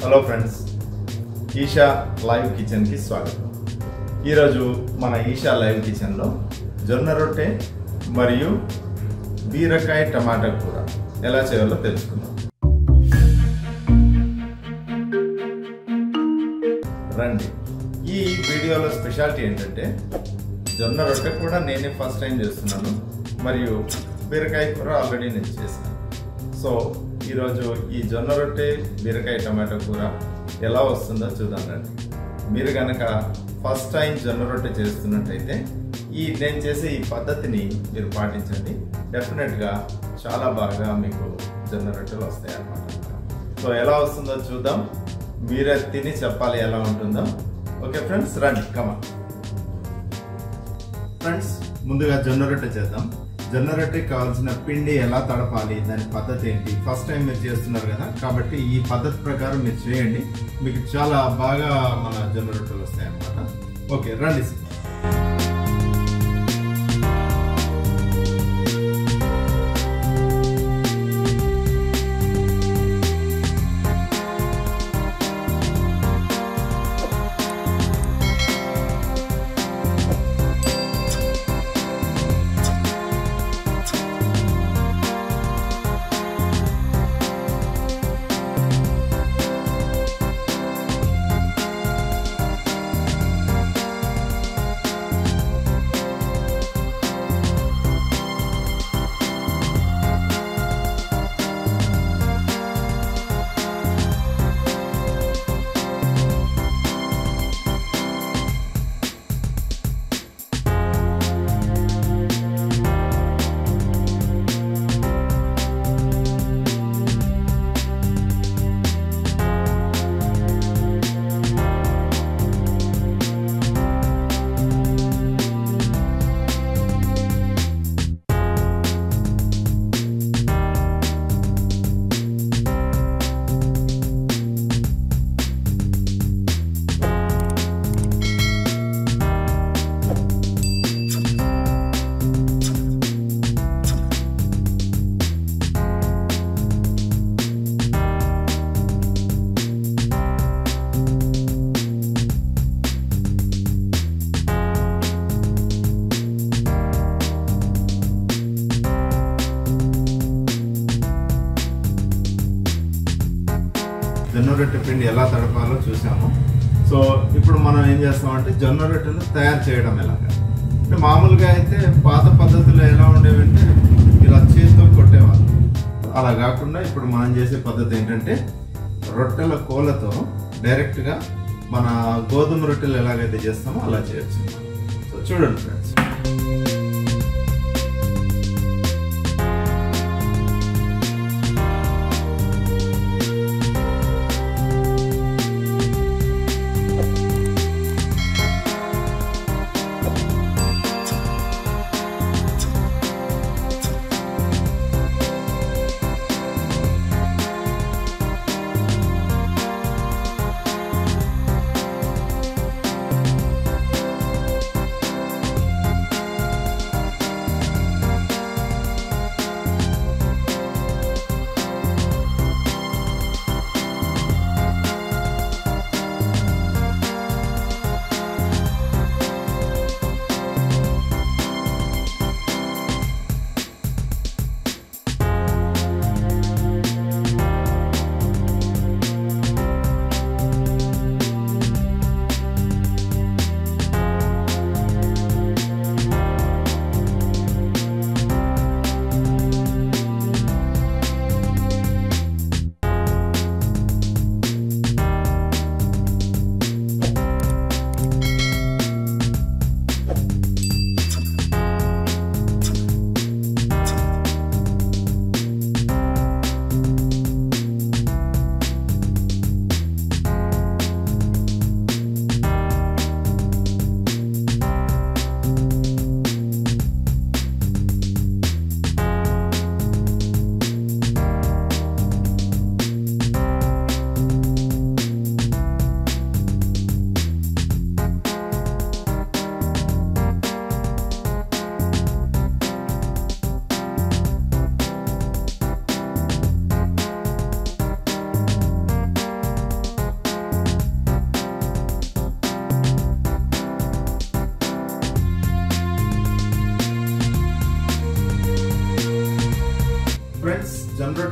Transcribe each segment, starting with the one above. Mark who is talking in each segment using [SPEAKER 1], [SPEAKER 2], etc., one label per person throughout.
[SPEAKER 1] hello friends Isha live కిచెన్కి స్వాగతం ఈరోజు మన ఈషా లైవ్ కిచెన్లో జొన్న రొట్టె మరియు బీరకాయ టమాటా కూర ఎలా చేయాలో తెలుసుకుందాం రండి ఈ వీడియోలో స్పెషాలిటీ ఏంటంటే జొన్న రొట్టె కూడా నేనే ఫస్ట్ టైం చేస్తున్నాను మరియు బీరకాయ కూర ఆల్రెడీ నేను చేశాను సో ఈరోజు ఈ జొన్న రొట్టె బీరకాయ టమాటో కూర ఎలా వస్తుందో చూద్దాం రండి మీరు కనుక ఫస్ట్ టైం జొన్న రొట్టె చేస్తున్నట్టయితే ఈ నేను చేసే ఈ పద్ధతిని మీరు పాటించండి డెఫినెట్గా చాలా బాగా మీకు జొన్న రొట్టెలు వస్తాయి అన్నమాట సో ఎలా వస్తుందో చూద్దాం మీరే తిని చెప్పాలి ఎలా ఉంటుందో ఓకే ఫ్రెండ్స్ రండి కమా ఫ్రెండ్స్ ముందుగా జొన్న రొట్టె చేద్దాం జొన్న రొట్టెకి కావాల్సిన పిండి ఎలా తడపాలి దాని పద్ధతి ఏంటి ఫస్ట్ టైం మీరు చేస్తున్నారు కదా కాబట్టి ఈ పద్ధతి ప్రకారం మీరు చేయండి మీకు చాలా బాగా మన జొన్న రొట్టెలు వస్తాయి అన్నమాట ఓకే రండి జొన్న రొట్టె పిండి ఎలా తడపాలో చూసాము సో ఇప్పుడు మనం ఏం చేస్తామంటే జొన్న రొట్టెను తయారు చేయడం ఎలాగా అంటే మామూలుగా అయితే పాత పద్ధతిలో ఎలా ఉండేవంటే ఇలా చేతితో కొట్టేవాళ్ళు అలా కాకుండా ఇప్పుడు మనం చేసే పద్ధతి ఏంటంటే రొట్టెల కోలతో డైరెక్ట్గా మన గోధుమ రొట్టెలు ఎలాగైతే చేస్తామో అలా చేయొచ్చు సో చూడండి ఫ్రెండ్స్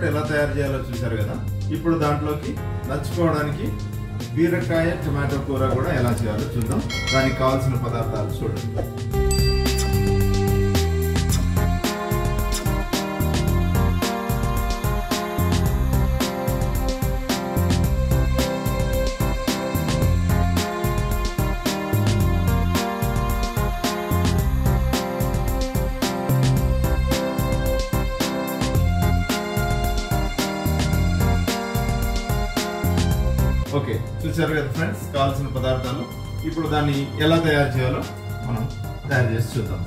[SPEAKER 1] ఎలా తయారు చేయాలో చూశారు కదా ఇప్పుడు దాంట్లోకి నంచుకోవడానికి బీరకాయ టమాటో కూర కూడా ఎలా చేయాలో చూద్దాం దానికి కావాల్సిన పదార్థాలు చూడండి ఓకే చూసారు కదా ఫ్రెండ్స్ కావాల్సిన పదార్థాలు ఇప్పుడు దాన్ని ఎలా తయారు చేయాలో మనం తయారు చేసి చూద్దాం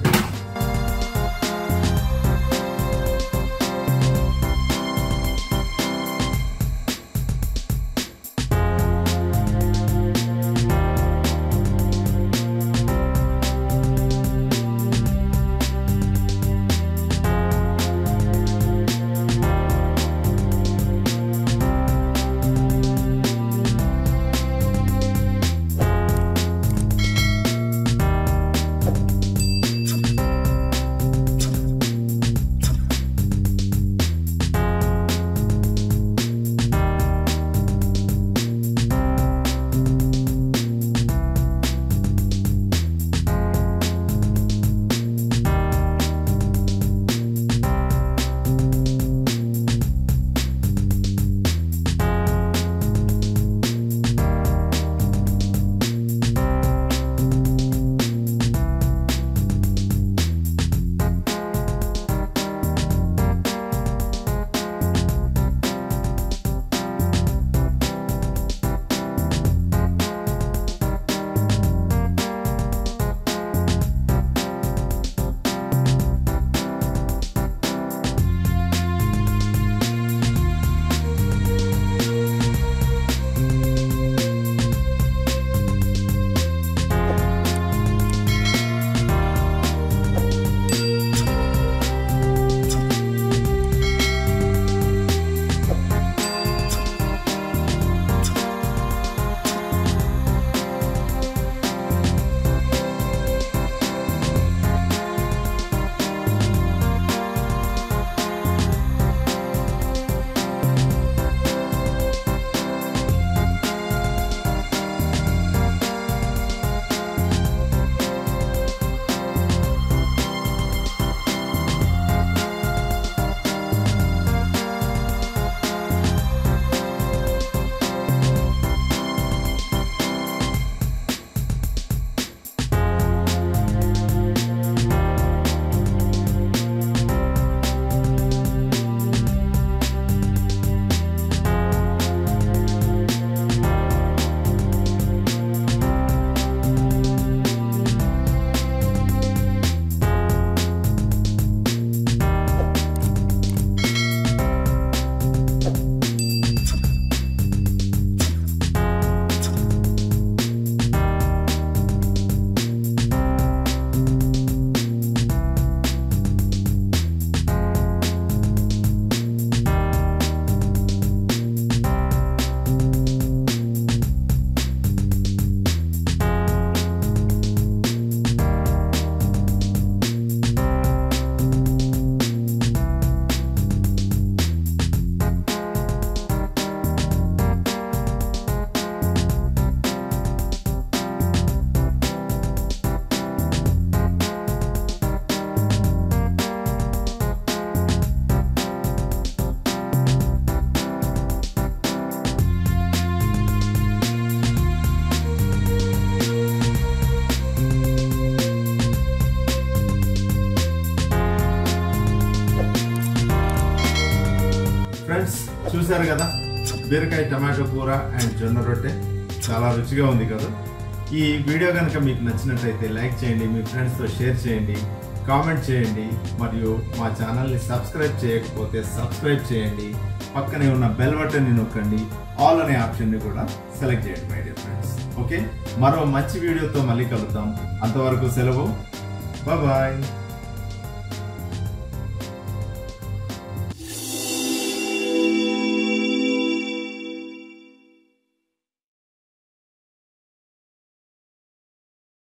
[SPEAKER 1] ఫ్రెండ్స్ చూశారు కదా బీరకాయ టమాటో కూర అండ్ జొన్న రొట్టె చాలా రుచిగా ఉంది కదా ఈ వీడియో కనుక మీకు నచ్చినట్లయితే లైక్ చేయండి మీ ఫ్రెండ్స్తో షేర్ చేయండి కామెంట్ చేయండి మరియు మా ఛానల్ని సబ్స్క్రైబ్ చేయకపోతే సబ్స్క్రైబ్ చేయండి పక్కనే ఉన్న బెల్ బటన్ని నొక్కండి ఆల్ అనే ఆప్షన్ని కూడా సెలెక్ట్ చేయండి మై డియర్ ఫ్రెండ్స్ ఓకే మరో మంచి వీడియోతో మళ్ళీ కలుద్దాం అంతవరకు సెలవు బాయ్